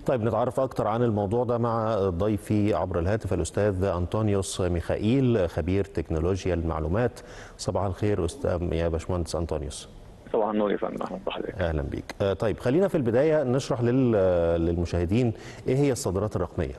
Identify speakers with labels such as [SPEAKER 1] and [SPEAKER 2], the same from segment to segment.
[SPEAKER 1] طيب نتعرف اكتر عن الموضوع ده مع ضيفي عبر الهاتف الاستاذ انطونيوس ميخائيل خبير تكنولوجيا المعلومات صباح الخير استاذ يا باشمهندس انطونيوس
[SPEAKER 2] صباح النور يا فندم اهلا بحضرتك
[SPEAKER 1] اهلا بيك آه، طيب خلينا في البدايه نشرح لل- للمشاهدين ايه هي الصادرات الرقميه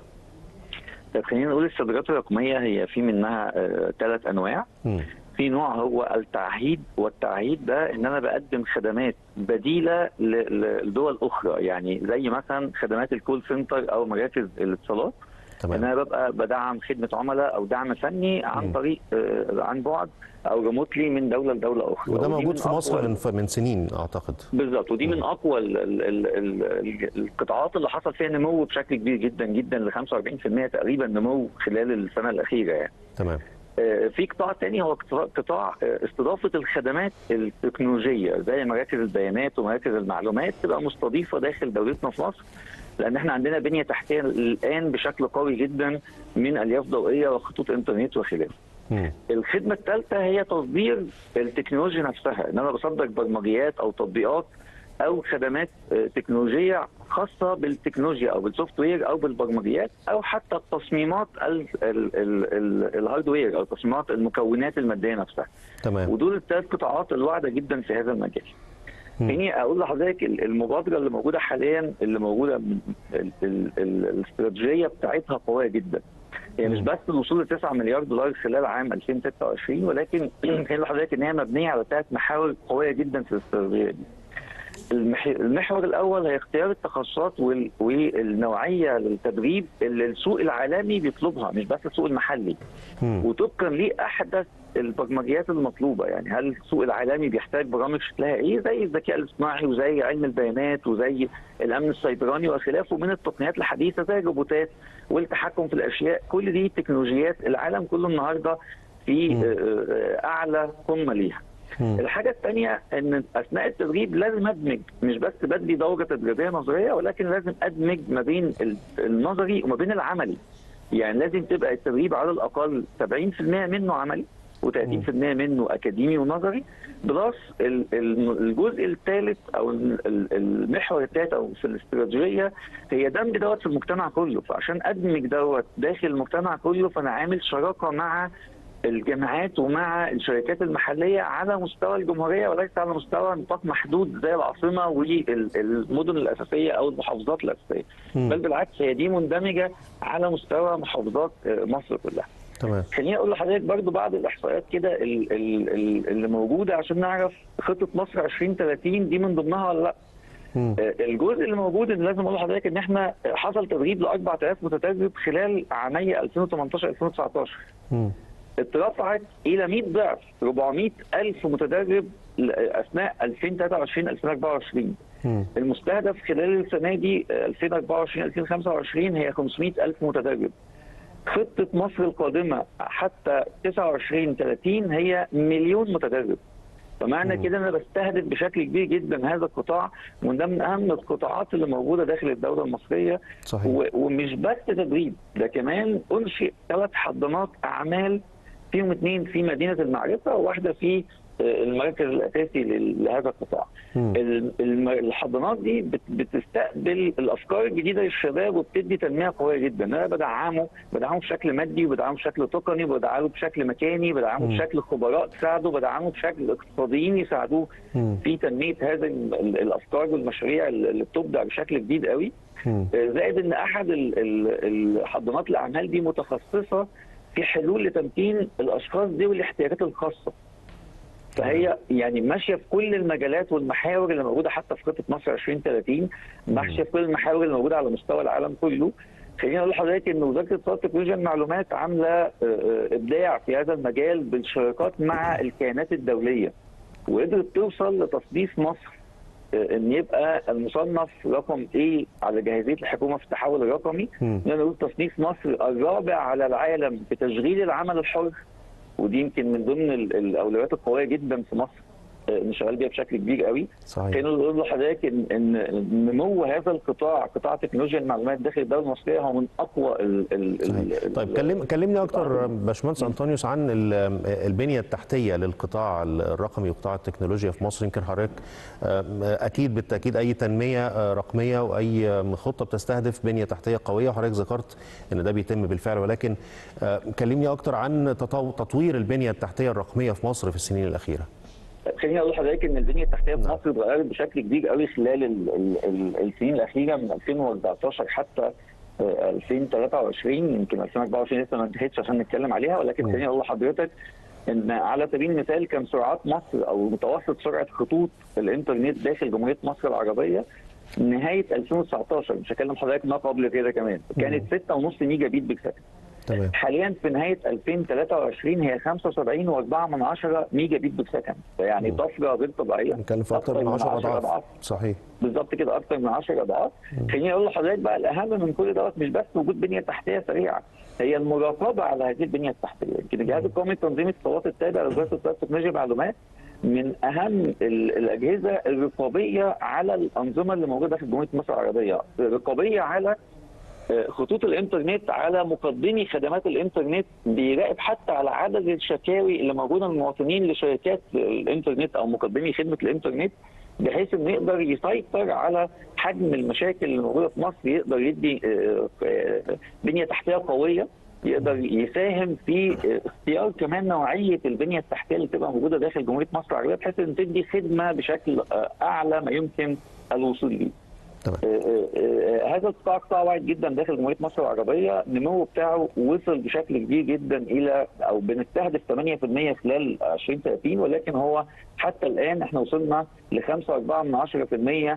[SPEAKER 2] طيب خلينا نقول الصادرات الرقميه هي في منها ثلاث انواع
[SPEAKER 1] مم.
[SPEAKER 2] في نوع هو التعهيد والتعهيد ده ان انا بقدم خدمات بديله ل- ل- لدول اخرى يعني زي مثلا خدمات الكول سنتر او مراكز الاتصالات ان
[SPEAKER 1] تمام
[SPEAKER 2] انا ببقى بدعم خدمه عملاء او دعم فني عن
[SPEAKER 1] مم.
[SPEAKER 2] طريق آه، عن بعد او ريموتلي من دوله لدوله اخرى
[SPEAKER 1] وده
[SPEAKER 2] ودي
[SPEAKER 1] موجود
[SPEAKER 2] من
[SPEAKER 1] في مصر
[SPEAKER 2] أقوى-
[SPEAKER 1] من ف- من سنين اعتقد
[SPEAKER 2] بالظبط ودي من
[SPEAKER 1] مم.
[SPEAKER 2] اقوى ال ال ال ال القطاعات اللي حصل فيها نمو بشكل كبير جدا جدا ل 45% تقريبا نمو خلال السنه الاخيره يعني.
[SPEAKER 1] تمام
[SPEAKER 2] آه، في قطاع تاني هو قطاع- قطاع آه، استضافه الخدمات التكنولوجيه زي مراكز البيانات ومراكز المعلومات تبقى مستضيفه داخل دولتنا في مصر لان احنا عندنا بنيه تحتيه الان بشكل قوي جدا من الياف ضوئيه وخطوط انترنت وخلافه.
[SPEAKER 1] مم.
[SPEAKER 2] الخدمه الثالثه هي تصدير التكنولوجيا نفسها ان انا بصدر برمجيات او تطبيقات او خدمات آه، تكنولوجيه خاصه بالتكنولوجيا او بالسوفت وير او بالبرمجيات او حتى التصميمات ال- ال- ال- ال- الهاردوير او تصميمات المكونات الماديه نفسها
[SPEAKER 1] تمام
[SPEAKER 2] ودول الثلاث قطاعات الواعده جدا في هذا المجال.
[SPEAKER 1] مم.
[SPEAKER 2] خليني اقول لحضرتك ال- المبادره اللي موجوده حاليا اللي موجوده ال- ال- ال- الاستراتيجيه بتاعتها قويه جدا. هي مش
[SPEAKER 1] مم.
[SPEAKER 2] بس الوصول ل 9 مليار دولار خلال عام 2026 ولكن خليني لحضرتك ان هي مبنيه على ثلاث محاور قويه جدا في الاستراتيجيه دي. المح- المحور الاول هي اختيار التخصصات وال- والنوعيه للتدريب اللي السوق العالمي بيطلبها مش بس السوق المحلي.
[SPEAKER 1] مم.
[SPEAKER 2] وطبقا لاحدث البرمجيات المطلوبه يعني هل السوق العالمي بيحتاج برامج شكلها ايه زي الذكاء الاصطناعي وزي علم البيانات وزي الامن السيبراني وخلافه من التقنيات الحديثه زي الروبوتات والتحكم في الاشياء كل دي تكنولوجيات العالم كله النهارده في
[SPEAKER 1] مم.
[SPEAKER 2] آه، آه، اعلى قمه ليها
[SPEAKER 1] مم.
[SPEAKER 2] الحاجه الثانيه ان اثناء التدريب لازم ادمج مش بس بدي دوره تدريبيه نظريه ولكن لازم ادمج ما بين ال- النظري وما بين العملي يعني لازم تبقى التدريب على الاقل 70% منه عملي و30% منه اكاديمي ونظري بلس ال- ال- الجزء الثالث او ال- ال- المحور الثالث او في الاستراتيجيه هي دمج دوت في المجتمع كله فعشان ادمج دوت داخل المجتمع كله فانا عامل شراكه مع الجامعات ومع الشركات المحليه على مستوى الجمهوريه وليس على مستوى نطاق محدود زي العاصمه والمدن الاساسيه او المحافظات الاساسيه
[SPEAKER 1] مم.
[SPEAKER 2] بل بالعكس هي دي مندمجه على مستوى محافظات آه، مصر كلها
[SPEAKER 1] تمام
[SPEAKER 2] خليني اقول لحضرتك برضو بعض الاحصائيات كده ال- ال- ال- اللي موجوده عشان نعرف خطه مصر 2030 دي من ضمنها ولا لا
[SPEAKER 1] مم.
[SPEAKER 2] آه، الجزء اللي موجود اللي لازم اقول لحضرتك ان احنا حصل تدريب ل 4000 متدرب خلال عامي 2018 2019
[SPEAKER 1] مم.
[SPEAKER 2] اترفعت الى 100 ضعف 400 الف متدرب ل- اثناء 2023 2024
[SPEAKER 1] مم.
[SPEAKER 2] المستهدف خلال السنه دي آه، 2024 2025 هي 500 الف متدرب خطه مصر القادمه حتى 29 30 هي مليون متدرب فمعنى
[SPEAKER 1] مم.
[SPEAKER 2] كده انا بستهدف بشكل كبير جدا هذا القطاع ومن ده من اهم القطاعات اللي موجوده داخل الدوله المصريه
[SPEAKER 1] صحيح
[SPEAKER 2] و- ومش بس تدريب ده كمان انشئ ثلاث حضانات اعمال فيهم اثنين في مدينه المعرفه وواحده في آه، المركز الاساسي لل- لهذا القطاع.
[SPEAKER 1] مم.
[SPEAKER 2] ال- الم- الحضانات دي بت- بتستقبل الافكار الجديده للشباب وبتدي تنميه قويه جدا، انا بدعمه بدعمه بشكل مادي وبدعمه بشكل تقني وبدعمه بشكل مكاني بدعمه
[SPEAKER 1] مم.
[SPEAKER 2] بشكل خبراء تساعده بدعمه بشكل اقتصاديين يساعدوه
[SPEAKER 1] مم.
[SPEAKER 2] في تنميه هذه ال- ال- الافكار والمشاريع اللي بتبدع بشكل جديد قوي
[SPEAKER 1] مم.
[SPEAKER 2] زائد ان احد ال- ال- الحضانات الاعمال دي متخصصه في حلول لتمكين الاشخاص دي والاحتياجات الخاصه. فهي يعني ماشيه في كل المجالات والمحاور اللي موجوده حتى في خطه مصر 2030 ماشيه في كل المحاور اللي موجوده على مستوى العالم كله. خليني اقول لحضرتك ان وزاره الاتصالات وتكنولوجيا المعلومات عامله آه، آه، ابداع في هذا المجال بالشراكات مع الكيانات الدوليه وقدرت توصل لتصنيف مصر آه، ان يبقى المصنف رقم ايه على جاهزيه الحكومه في التحول الرقمي
[SPEAKER 1] مم.
[SPEAKER 2] ان انا اقول تصنيف مصر الرابع على العالم في تشغيل العمل الحر ودي يمكن من ضمن ال- الاولويات القويه جدا في مصر آه، شغال بيها بشكل كبير قوي
[SPEAKER 1] صحيح
[SPEAKER 2] كانوا يقول لحضرتك ان ان نمو هذا القطاع قطاع تكنولوجيا المعلومات داخل الدوله المصريه هو من اقوى ال ال
[SPEAKER 1] صحيح.
[SPEAKER 2] ال
[SPEAKER 1] طيب كلم كلمني اكتر باشمهندس انطونيوس عن ال- البنيه التحتيه للقطاع الرقمي وقطاع التكنولوجيا في مصر يمكن حضرتك آه، اكيد بالتاكيد اي تنميه آه، رقميه واي خطه بتستهدف بنيه تحتيه قويه وحضرتك ذكرت ان ده بيتم بالفعل ولكن آه، كلمني اكتر عن تطو- تطوير البنيه التحتيه الرقميه في مصر في السنين الاخيره
[SPEAKER 2] خليني اقول لحضرتك ان البنيه التحتيه في
[SPEAKER 1] نعم.
[SPEAKER 2] مصر اتغيرت بشكل كبير قوي خلال ال ال ال السنين الاخيره من 2014 حتى آه، 2023 يمكن 2024 لسه ما انتهتش عشان نتكلم عليها ولكن
[SPEAKER 1] مم.
[SPEAKER 2] خليني اقول لحضرتك ان على سبيل المثال كان سرعات مصر او متوسط سرعه خطوط الانترنت داخل جمهوريه مصر العربيه نهايه 2019 مش هكلم حضرتك ما قبل كده كمان كانت 6.5 ميجا بيت بالسكند
[SPEAKER 1] تمام
[SPEAKER 2] حاليا في نهايه 2023 هي 75.4 من 10 ميجا بيت بالسكند يعني
[SPEAKER 1] مم.
[SPEAKER 2] طفره غير طبيعيه
[SPEAKER 1] نتكلم في اكتر من 10 اضعاف صحيح
[SPEAKER 2] بالظبط كده اكتر من 10 اضعاف خليني اقول لحضرتك بقى الاهم من كل دوت مش بس وجود بنيه تحتيه سريعه هي المراقبه على هذه البنيه التحتيه يمكن الجهاز القومي لتنظيم اتصالات التابع لوزاره الاتصالات والتكنولوجيا والمعلومات من اهم ال- الاجهزه الرقابيه على الانظمه اللي موجوده في جمهوريه مصر العربيه رقابيه على آه، خطوط الانترنت على مقدمي خدمات الانترنت بيراقب حتى على عدد الشكاوي اللي موجوده من المواطنين لشركات الانترنت او مقدمي خدمه الانترنت بحيث انه يقدر يسيطر على حجم المشاكل اللي موجوده في مصر يقدر يدي آه، آه، بنيه تحتيه قويه يقدر يساهم في آه، اختيار كمان نوعيه البنيه التحتيه اللي تبقى موجوده داخل جمهوريه مصر العربيه بحيث ان تدي خدمه بشكل آه، اعلى ما يمكن الوصول ليه.
[SPEAKER 1] تمام
[SPEAKER 2] آه، آه، هذا القطاع قطاع واعد جدا داخل جمهوريه مصر العربيه النمو بتاعه وصل بشكل كبير جدا الى او بنستهدف 8% خلال 2030 ولكن هو حتى الان احنا وصلنا ل 5.4 من 10%
[SPEAKER 1] تمام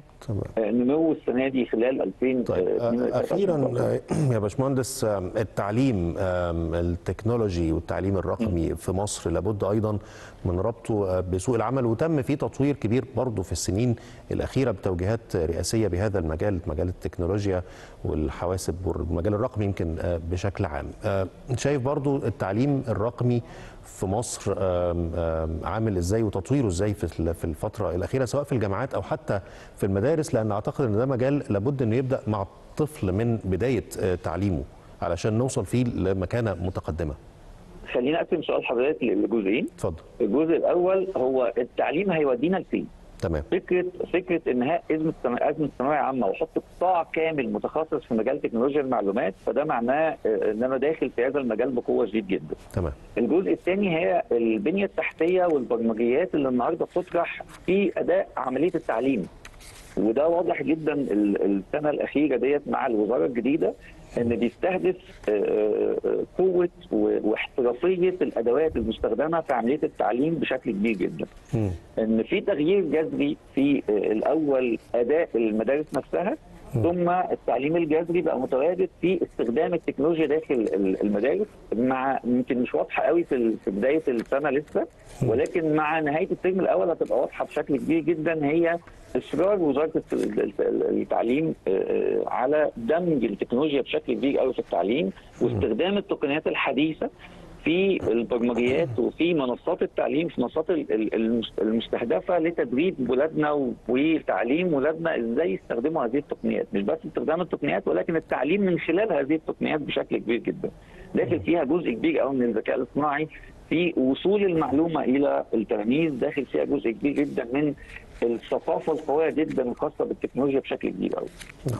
[SPEAKER 2] نمو السنه دي خلال 2000
[SPEAKER 1] طيب آه، اخيرا آه، يا باشمهندس آه، التعليم آه، التكنولوجي والتعليم الرقمي في مصر لابد ايضا من ربطه آه، بسوق العمل وتم فيه تطوير كبير برضه في السنين الاخيره بتوجيهات رئاسيه بهذا المجال مجال التكنولوجيا والحواسب والمجال الرقمي يمكن آه، بشكل عام آه، شايف برضه التعليم الرقمي في مصر آم، آم، عامل ازاي وتطويره ازاي في ال- في الفتره الاخيره سواء في الجامعات او حتى في المدارس لان اعتقد ان ده مجال لابد انه يبدا مع الطفل من بدايه آه، تعليمه علشان نوصل فيه لمكانه متقدمه
[SPEAKER 2] خلينا اقسم سؤال حضرتك لجزئين
[SPEAKER 1] اتفضل
[SPEAKER 2] الجزء الاول هو التعليم هيودينا لفين؟
[SPEAKER 1] تمام
[SPEAKER 2] فكره فكره انهاء ازمه الثانوية- ازمه ثانويه عامه وحط قطاع كامل متخصص في مجال تكنولوجيا المعلومات فده معناه آه، ان انا داخل في هذا المجال بقوه شديد جدا.
[SPEAKER 1] تمام
[SPEAKER 2] الجزء الثاني هي البنيه التحتيه والبرمجيات اللي النهارده بتطرح في اداء عمليه التعليم. وده واضح جدا ال- السنه الاخيره ديت مع الوزاره الجديده ان بيستهدف آه، آه، قوه و- واحترافيه الادوات المستخدمه في عمليه التعليم بشكل كبير جدا.
[SPEAKER 1] مم.
[SPEAKER 2] ان في تغيير جذري في آه، الاول اداء المدارس نفسها ثم التعليم الجذري بقى متواجد في استخدام التكنولوجيا داخل ال- المدارس مع يمكن مش واضحه قوي في ال- في بدايه السنه لسه ولكن مع نهايه الترم الاول هتبقى واضحه بشكل كبير جدا هي اصرار وزاره الت- ال- ال- التعليم آه، آه، على دمج التكنولوجيا بشكل كبير قوي في التعليم واستخدام التقنيات الحديثه في البرمجيات وفي منصات التعليم في منصات ال- ال- المس- المستهدفه لتدريب ولادنا و- وتعليم ولادنا ازاي يستخدموا هذه التقنيات مش بس استخدام التقنيات ولكن التعليم من خلال هذه التقنيات بشكل كبير جدا داخل فيها جزء كبير قوي من الذكاء الاصطناعي في وصول المعلومه الى التلاميذ داخل فيها جزء كبير جدا من الثقافه القويه جدا الخاصه بالتكنولوجيا بشكل كبير قوي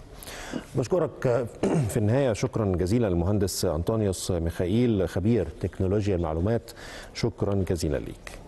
[SPEAKER 1] بشكرك في النهايه شكرا جزيلا للمهندس انطونيوس ميخائيل خبير تكنولوجيا المعلومات شكرا جزيلا ليك